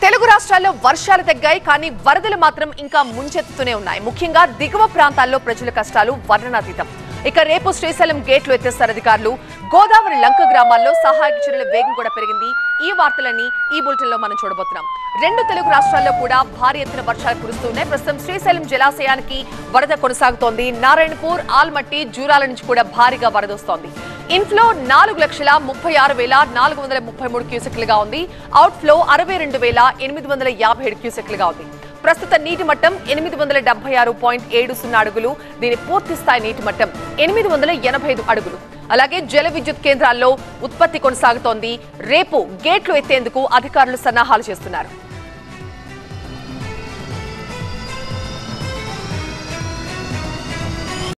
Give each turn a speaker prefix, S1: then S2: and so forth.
S1: తెలుగు రాష్ట్రాల్లో వర్షాలు తగ్గాయి కానీ వరదలు మాత్రం ఇంకా ముంచెత్తుతూనే ఉన్నాయి ముఖ్యంగా దిగువ ప్రాంతాల్లో ప్రజల కష్టాలు వర్ణనాతీతం ఇక రేపు శ్రీశైలం గేట్లు ఎత్తేస్తారు అధికారులు గోదావరి లంక గ్రామాల్లో సహాయక చర్యల వేగం కూడా పెరిగింది ఈ వార్తలన్నీ ఈ బులెటిన్ లో మనం చూడబోతున్నాం రెండు తెలుగు రాష్ట్రాల్లో కూడా భారీ ఎత్తున వర్షాలు కురుస్తున్నాయి ప్రస్తుతం శ్రీశైలం జలాశయానికి వరద కొనసాగుతోంది నారాయణపూర్ ఆల్మట్టి జూరాల నుంచి కూడా భారీగా వరద వస్తోంది ఇన్ఫ్లో నాలుగు లక్షల ముప్పై ఆరు వేల నాలుగు వందల ముప్పై మూడు క్యూసెక్లుగా ఉంది అవుట్ఫ్లో అరవై రెండు వేల ఎనిమిది వందల యాభై ఏడు క్యూసెక్లుగా ఉంది ప్రస్తుత నీటి మట్టం ఎనిమిది వందల డెబ్బై ఆరు పాయింట్ ఏడు సున్నా అడుగులు దీని పూర్తి స్థాయి నీటి మట్టం ఎనిమిది వందల ఎనభై ఐదు అడుగులు అలాగే జల విద్యుత్ కేంద్రాల్లో ఉత్పత్తి కొనసాగుతోంది రేపు గేట్లు ఎత్తేందుకు అధికారులు సన్నాహాలు చేస్తున్నారు